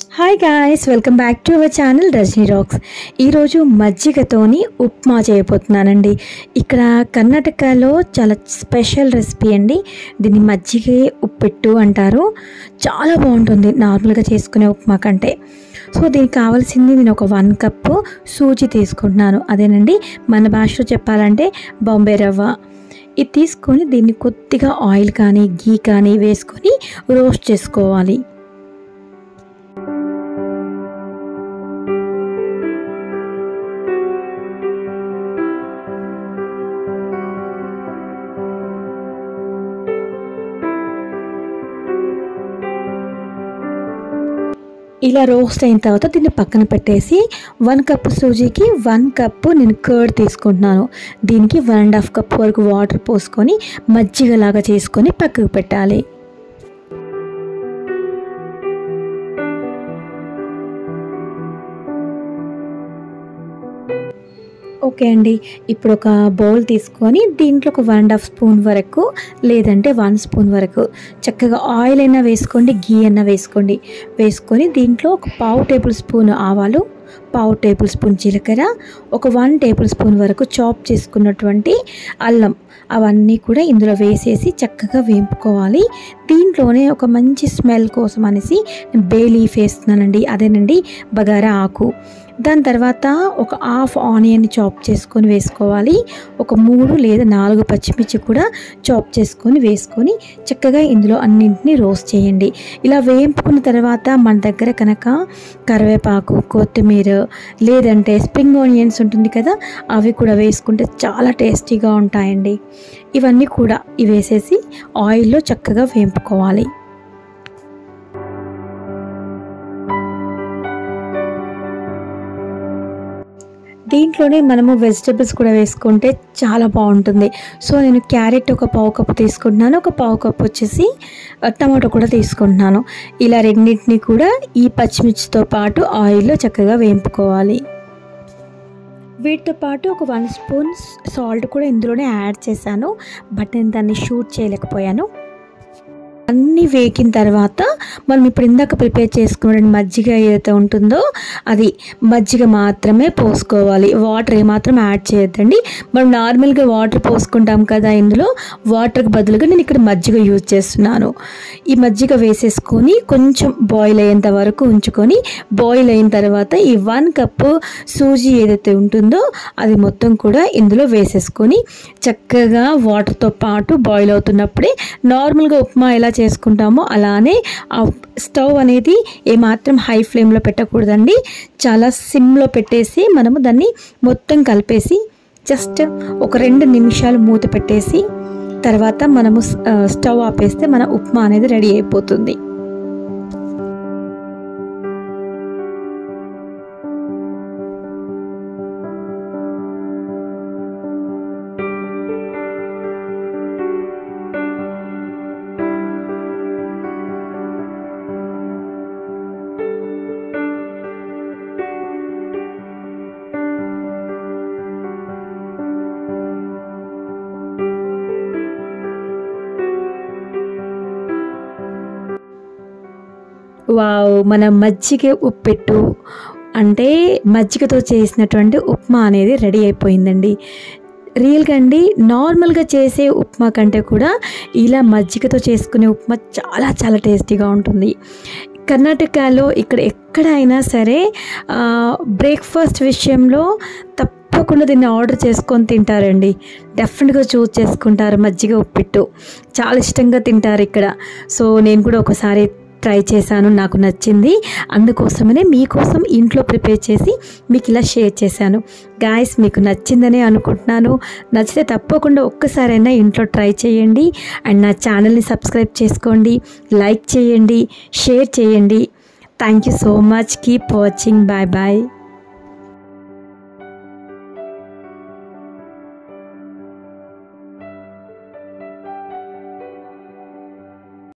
hi guys welcome back to our channel Rajani rocks ఈరోజు మజ్జిగతోని ఉప్మా చేయబోతున్నానండి ఇక్కడ కర్ణాటకలో చాలా స్పెషల్ రెసిపీ అండి దీన్ని మజ్జిగే ఉప్పెట్టు అంటారు చాలా బాగుంటుంది నార్మల్గా చేసుకునే ఉప్మా కంటే సో దీనికి కావాల్సింది నేను ఒక వన్ కప్పు సూజీ తీసుకుంటున్నాను అదేనండి మన భాషలో చెప్పాలంటే బాంబే రవ్వ ఇది తీసుకొని దీన్ని కొద్దిగా ఆయిల్ కానీ గీ కానీ వేసుకొని రోస్ట్ చేసుకోవాలి ఇలా రోస్ట్ అయిన తర్వాత దీన్ని పక్కన పెట్టేసి వన్ కప్ సూజీకి వన్ కప్ నేను కర్డ్ తీసుకుంటున్నాను దీనికి వన్ అండ్ హాఫ్ కప్ వరకు వాటర్ పోసుకొని మజ్జిగలాగా చేసుకొని పక్కకు పెట్టాలి ఓకే అండి ఇప్పుడు ఒక బౌల్ తీసుకొని దీంట్లో ఒక వన్ అండ్ హాఫ్ స్పూన్ వరకు లేదంటే వన్ స్పూన్ వరకు చక్కగా ఆయిల్ అయినా వేసుకోండి గీ అయినా వేసుకోండి వేసుకొని దీంట్లో ఒక పావు టేబుల్ స్పూన్ ఆవాలు పావు టేబుల్ స్పూన్ జీలకర్ర ఒక వన్ టేబుల్ స్పూన్ వరకు చాప్ చేసుకున్నటువంటి అల్లం అవన్నీ కూడా ఇందులో వేసేసి చక్కగా వేపుకోవాలి దీంట్లోనే ఒక మంచి స్మెల్ కోసం అనేసి బే లీఫ్ వేస్తున్నానండి అదేనండి బగారా ఆకు దాని తర్వాత ఒక హాఫ్ ఆనియన్ చాప్ చేసుకొని వేసుకోవాలి ఒక మూడు లేదా నాలుగు పచ్చిమిర్చి కూడా చాప్ చేసుకొని వేసుకొని చక్కగా ఇందులో అన్నింటినీ రోస్ట్ చేయండి ఇలా వేయింపుకున్న తర్వాత మన దగ్గర కనుక కరివేపాకు కొత్తిమీర లేదంటే స్ప్రింగ్ ఆనియన్స్ ఉంటుంది కదా అవి కూడా వేసుకుంటే చాలా టేస్టీగా ఉంటాయండి ఇవన్నీ కూడా ఇవి వేసేసి ఆయిల్లో చక్కగా వేంపుకోవాలి దీంట్లోనే మనము వెజిటబుల్స్ కూడా వేసుకుంటే చాలా బాగుంటుంది సో నేను క్యారెట్ ఒక పావు కప్పు తీసుకుంటున్నాను ఒక పావు కప్పు వచ్చేసి టమాటో కూడా తీసుకుంటున్నాను ఇలా రెండింటిని కూడా ఈ పచ్చిమిర్చితో పాటు ఆయిల్లో చక్కగా వేంపుకోవాలి వీటితో పాటు ఒక వన్ స్పూన్ సాల్ట్ కూడా ఇందులోనే యాడ్ చేశాను బట్ నేను దాన్ని షూట్ చేయలేకపోయాను అన్నీ వేగిన తర్వాత మనం ఇప్పుడు ఇందాక ప్రిపేర్ చేసుకున్న మజ్జిగ ఏదైతే ఉంటుందో అది మజ్జిగ మాత్రమే పోసుకోవాలి వాటర్ ఏమాత్రం యాడ్ చేయొద్దండి మనం నార్మల్గా వాటర్ పోసుకుంటాం కదా ఇందులో వాటర్కి బదులుగా నేను ఇక్కడ మజ్జిగ యూజ్ చేస్తున్నాను ఈ మజ్జిగ వేసేసుకొని కొంచెం బాయిల్ అయ్యేంత వరకు ఉంచుకొని బాయిల్ అయిన తర్వాత ఈ వన్ కప్పు సూజీ ఏదైతే ఉంటుందో అది మొత్తం కూడా ఇందులో వేసేసుకొని చక్కగా వాటర్తో పాటు బాయిల్ అవుతున్నప్పుడే నార్మల్గా ఉప్మా ఎలా చేసుకుంటామో అలానే ఆ స్టవ్ అనేది ఏమాత్రం హై ఫ్లేమ్లో పెట్టకూడదండి చాలా సిమ్లో పెట్టేసి మనము దాన్ని మొత్తం కలిపేసి జస్ట్ ఒక రెండు నిమిషాలు మూత పెట్టేసి తర్వాత మనము స్టవ్ ఆపేస్తే మన ఉప్మా అనేది రెడీ అయిపోతుంది వావ్ మన మజ్జిగ ఉప్పెట్టు అంటే మజ్జిగతో చేసినటువంటి ఉప్మా అనేది రెడీ అయిపోయిందండి రియల్గా అండి నార్మల్గా చేసే ఉప్మా కంటే కూడా ఇలా మజ్జిగతో చేసుకునే ఉప్మా చాలా చాలా టేస్టీగా ఉంటుంది కర్ణాటకలో ఇక్కడ ఎక్కడైనా సరే బ్రేక్ఫాస్ట్ విషయంలో తప్పకుండా దీన్ని ఆర్డర్ చేసుకొని తింటారండి డెఫినెట్గా చూస్ చేసుకుంటారు మజ్జిగ ఉప్పిట్టు చాలా ఇష్టంగా తింటారు ఇక్కడ సో నేను కూడా ఒకసారి ట్రై చేశాను నాకు నచ్చింది అందుకోసమనే మీకోసం ఇంట్లో ప్రిపేర్ చేసి మీకు ఇలా షేర్ చేశాను గాయస్ మీకు నచ్చిందనే అనుకుంటున్నాను నచ్చితే తప్పకుండా ఒక్కసారైనా ఇంట్లో ట్రై చేయండి అండ్ నా ఛానల్ని సబ్స్క్రైబ్ చేసుకోండి లైక్ చేయండి షేర్ చేయండి thank you so much keep watching bye bye